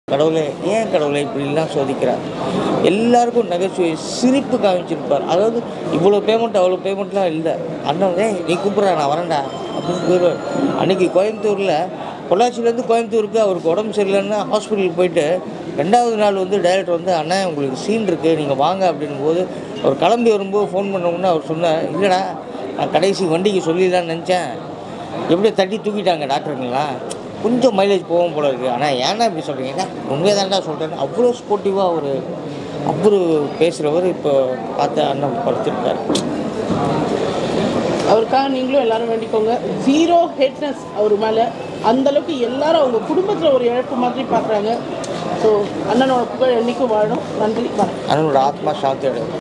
கடவுளே ஏன் கடவுளை இப்படிலாம் சோதிக்கிறார் எல்லாருக்கும் நகைச்சுவை சிரிப்பு காமிச்சிருப்பார் அதாவது இவ்வளோ பேமெண்ட் அவ்வளோ பேமெண்ட்லாம் இல்லை அண்ணன் டேய் நீ கூப்பிட்றா நான் வரேன்டா அப்படின்னு போயிடுவார் அன்னைக்கு கோயம்புத்தூரில் பொள்ளாச்சியிலேருந்து கோயம்புத்தூருக்கு அவருக்கு உடம்பு சரியில்லைன்னு ஹாஸ்பிட்டலுக்கு போயிட்டு ரெண்டாவது நாள் வந்து டைரக்டர் வந்து அண்ணன் உங்களுக்கு சீன் இருக்குது நீங்கள் வாங்க அப்படின்னும் போது அவர் கிளம்பி வரும்போது ஃபோன் பண்ணோம்னா அவர் சொன்னார் இல்லைடா நான் கடைசி வண்டிக்கு சொல்லிடலான்னு நினச்சேன் எப்படியோ தட்டி தூக்கிட்டாங்க டாக்டருங்களாம் கொஞ்சம் மைலேஜ் போகும் போல இருக்குது ஆனால் ஏன்னா இப்படி சொல்கிறீங்கன்னா உண்மையை தான்டா சொல்கிறேன் அவ்வளோ ஸ்போர்ட்டிவாக அவர் அவ்வளோ பேசுகிறவர் இப்போ பார்த்து அண்ணன் படுத்திருக்காரு அவருக்காக நீங்களும் எல்லாரும் வேண்டிக்கோங்க ஜீரோ ஹேட்னஸ் அவர் மேலே அந்த அளவுக்கு எல்லாரும் அவங்க குடும்பத்தில் ஒரு இழப்பு மாதிரி பார்க்குறாங்க ஸோ அண்ணனோட புகழ் என்றைக்கும் வாழும் நன்றி வணக்கம் அண்ணனோட ஆத்மா சாந்தி அடையும்